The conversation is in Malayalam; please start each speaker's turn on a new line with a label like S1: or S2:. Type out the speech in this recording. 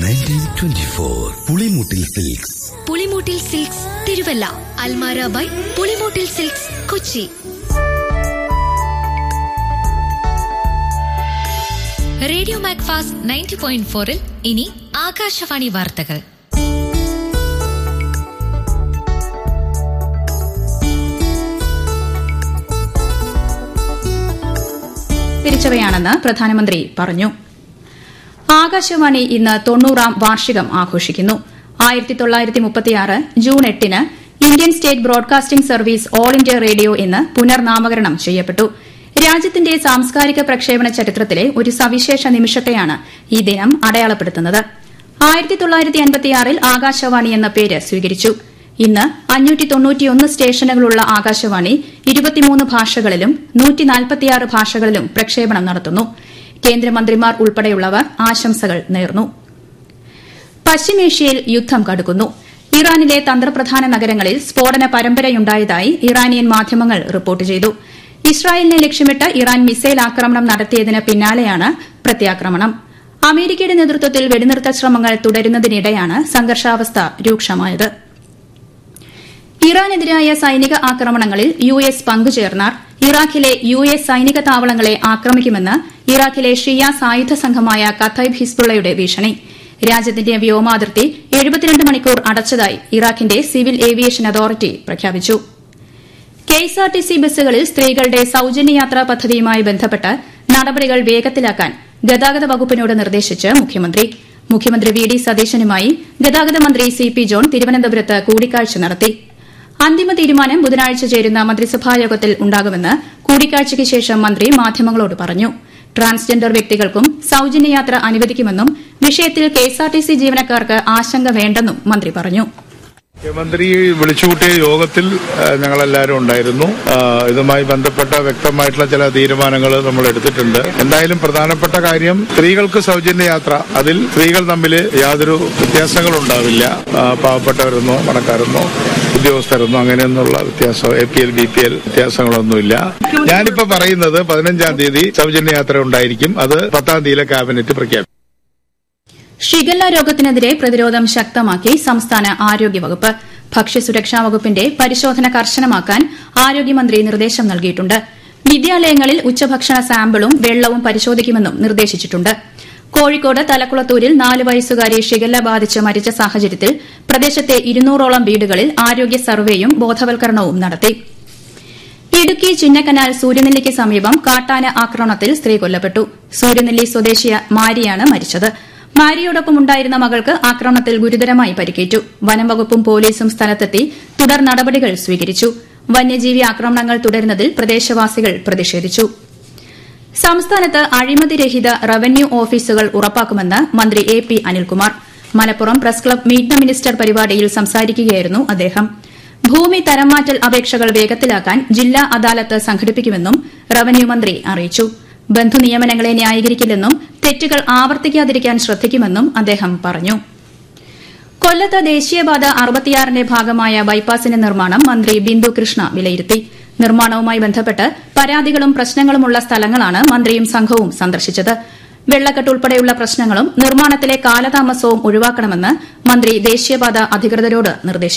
S1: nineteen twenty four Pulimoottil Silks
S2: Pulimoottil Silks Thiruvalla അൽമാര by Pulimoottil Silks Kochi radio Macfast ninety point ഫോറിൽ ഇനി ആകാശവാണി വാർത്തകൾ
S3: തിരിച്ചവയാണെന്ന് പ്രധാനമന്ത്രി പറഞ്ഞു ആകാശവാണി ഇന്ന് തൊണ്ണൂറാം വാർഷികം ആഘോഷിക്കുന്നു ആയിരത്തി തൊള്ളായിരത്തി മുപ്പത്തിയാറ് ജൂൺ എട്ടിന് Indian State Broadcasting Service All India Radio എന്ന് പുനർനാമകരണം ചെയ്യപ്പെട്ടു രാജ്യത്തിന്റെ സാംസ്കാരിക പ്രക്ഷേപണ ചരിത്രത്തിലെ ഒരു സവിശേഷ നിമിഷത്തെയാണ് ഈ ദിനം അടയാളപ്പെടുത്തുന്നത് ആയിരത്തി തൊള്ളായിരത്തി അൻപത്തിയാറിൽ ആകാശവാണി എന്ന പേര് സ്വീകരിച്ചു ഇന്ന് അഞ്ഞൂറ്റി തൊണ്ണൂറ്റിയൊന്ന് സ്റ്റേഷനുകളുള്ള ആകാശവാണി ഇരുപത്തിമൂന്ന് ഭാഷകളിലും നൂറ്റിനാൽപ്പത്തിയാറ് ഭാഷകളിലും പ്രക്ഷേപണം നടത്തുന്നു കേന്ദ്രമന്ത്രിമാർ ഉൾപ്പെടെയുള്ളവർ ആശംസകൾ നേർന്നു പശ്ചിമേഷ്യയിൽ യുദ്ധം കടുക്കുന്നു ഇറാനിലെ തന്ത്രപ്രധാന നഗരങ്ങളിൽ സ്ഫോടന പരമ്പരയുണ്ടായതായി ഇറാനിയൻ മാധ്യമങ്ങൾ റിപ്പോർട്ട് ചെയ്തു ഇസ്രായേലിനെ ലക്ഷ്യമിട്ട് ഇറാൻ മിസൈൽ ആക്രമണം നടത്തിയതിന് പിന്നാലെയാണ് പ്രത്യാക്രമണം അമേരിക്കയുടെ നേതൃത്വത്തിൽ വെടിനിർത്തൽ ശ്രമങ്ങൾ തുടരുന്നതിനിടെയാണ് സംഘർഷാവസ്ഥ രൂക്ഷമായത് ഇറാനെതിരായ സൈനിക ആക്രമണങ്ങളിൽ യു എസ് പങ്കുചേർന്നാൽ ഇറാഖിലെ യു എസ് സൈനിക താവളങ്ങളെ ആക്രമിക്കുമെന്ന് ഇറാഖിലെ ഷിയ സായുധ സംഘമായ കത്തൈബ് ഹിസ്ബുള്ളയുടെ ഭീഷണി രാജ്യത്തിന്റെ വ്യോമാതിർത്തി എഴുപത്തിരണ്ട് മണിക്കൂർ അടച്ചതായി ഇറാഖിന്റെ സിവിൽ ഏവിയേഷൻ അതോറിറ്റി പ്രഖ്യാപിച്ചു കെഎസ്ആർടിസി ബസ്സുകളിൽ സ്ത്രീകളുടെ സൌജന്യ യാത്രാ പദ്ധതിയുമായി ബന്ധപ്പെട്ട് നടപടികൾ വേഗത്തിലാക്കാൻ ഗതാഗത വകുപ്പിനോട് നിർദ്ദേശിച്ച് മുഖ്യമന്ത്രി മുഖ്യമന്ത്രി വി ഡി സതീശനുമായി ഗതാഗത മന്ത്രി സി പി ജോൺ തിരുവനന്തപുരത്ത് കൂടിക്കാഴ്ച നടത്തി അന്തിമ തീരുമാനം ബുധനാഴ്ച ചേരുന്ന മന്ത്രിസഭായോഗത്തിൽ ഉണ്ടാകുമെന്ന് കൂടിക്കാഴ്ചയ്ക്ക് ശേഷം മന്ത്രി മാധ്യമങ്ങളോട് പറഞ്ഞു ട്രാൻസ്ജെൻഡർ വ്യക്തികൾക്കും സൌജന്യ യാത്ര അനുവദിക്കുമെന്നും വിഷയത്തിൽ കെഎസ്ആർടിസി ജീവനക്കാർക്ക് ആശങ്ക വേണ്ടെന്നും മന്ത്രി പറഞ്ഞു
S4: മുഖ്യമന്ത്രി വിളിച്ചുകൂട്ടിയ യോഗത്തിൽ ആ, ഞങ്ങളെല്ലാവരും ഉണ്ടായിരുന്നു ആ, ഇതുമായി ബന്ധപ്പെട്ട വ്യക്തമായിട്ടുള്ള ചില തീരുമാനങ്ങൾ നമ്മൾ എടുത്തിട്ടുണ്ട് എന്തായാലും പ്രധാനപ്പെട്ട കാര്യം സ്ത്രീകൾക്ക് സൗജന്യ യാത്ര അതിൽ സ്ത്രീകൾ തമ്മിൽ യാതൊരു വ്യത്യാസങ്ങളും ഉണ്ടാവില്ല ആ, പാവപ്പെട്ടവരെന്നോ പണക്കാരെന്നോ ഉദ്യോഗസ്ഥരെന്നോ അങ്ങനെയൊന്നുള്ള വ്യത്യാസം A P L B P L വ്യത്യാസങ്ങളൊന്നുമില്ല ഞാനിപ്പോ പറയുന്നത് പതിനഞ്ചാം തീയതി സൗജന്യ യാത്ര ഉണ്ടായിരിക്കും അത് പത്താം തീയതിയിലെ ക്യാബിനറ്റ് പ്രഖ്യാപിക്കും
S3: ഷിഗല്ല രോഗത്തിനെതിരെ പ്രതിരോധം ശക്തമാക്കി സംസ്ഥാന ആരോഗ്യവകുപ്പ് ഭക്ഷ്യസുരക്ഷാ വകുപ്പിന്റെ പരിശോധന കർശനമാക്കാൻ ആരോഗ്യമന്ത്രി നിർദ്ദേശം നൽകിയിട്ടുണ്ട് വിദ്യാലയങ്ങളിൽ ഉച്ചഭക്ഷണ സാമ്പിളും വെള്ളവും പരിശോധിക്കുമെന്നും നിർദ്ദേശിച്ചിട്ടുണ്ട് കോഴിക്കോട് തലക്കുളത്തൂരിൽ നാല് വയസ്സുകാരി ഷിഗല്ല ബാധിച്ച് മരിച്ച സാഹചര്യത്തിൽ പ്രദേശത്തെ ഇരുന്നൂറോളം വീടുകളിൽ ആരോഗ്യ സർവേയും ബോധവൽക്കരണവും നടത്തി ഇടുക്കി ചിന്നക്കനാൽ സൂര്യനെല്ലിക്ക് സമീപം കാട്ടാന ആക്രമണത്തിൽ സ്ത്രീ കൊല്ലപ്പെട്ടു സൂര്യനെല്ലി സ്വദേശിയ മാരിയാണ് മരിച്ചത് മാരിയോടൊപ്പം ഉണ്ടായിരുന്ന മകൾക്ക് ആക്രമണത്തിൽ ഗുരുതരമായി പരിക്കേറ്റു വനംവകുപ്പും പോലീസും സ്ഥലത്തെത്തി തുടർ നടപടികൾ സ്വീകരിച്ചു വന്യജീവി ആക്രമണങ്ങൾ തുടരുന്നതിൽ പ്രദേശവാസികൾ പ്രതിഷേധിച്ചു സംസ്ഥാനത്ത് അഴിമതിരഹിത റവന്യൂ ഓഫീസുകൾ ഉറപ്പാക്കുമെന്ന് മന്ത്രി A P Anilkumar Malappuram press club meet the minister പരിപാടിയിൽ സംസാരിക്കുകയായിരുന്നു അദ്ദേഹം ഭൂമി തരംമാറ്റൽ അപേക്ഷകൾ വേഗത്തിലാക്കാൻ ജില്ലാ അദാലത്ത് സംഘടിപ്പിക്കുമെന്നും റവന്യൂ മന്ത്രി അറിയിച്ചു ബന്ധുനിയമനങ്ങളെ ന്യായീകരിക്കില്ലെന്നും തെറ്റുകൾ ആവർത്തിക്കാതിരിക്കാൻ ശ്രദ്ധിക്കുമെന്നും അദ്ദേഹം പറഞ്ഞു കൊല്ലത്ത് ദേശീയപാത അറുപത്തിയാറിന്റെ ഭാഗമായ ബൈപ്പാസിന്റെ നിർമ്മാണം മന്ത്രി ബിന്ദു കൃഷ്ണ വിലയിരുത്തി നിർമ്മാണവുമായി ബന്ധപ്പെട്ട് പരാതികളും പ്രശ്നങ്ങളുമുള്ള സ്ഥലങ്ങളാണ് മന്ത്രിയും സംഘവും സന്ദർശിച്ചത് വെള്ളക്കെട്ട് ഉൾപ്പെടെയുള്ള പ്രശ്നങ്ങളും നിർമ്മാണത്തിലെ കാലതാമസവും ഒഴിവാക്കണമെന്ന് മന്ത്രി ദേശീയപാത അധികൃതരോട് നിർദ്ദേശിച്ചു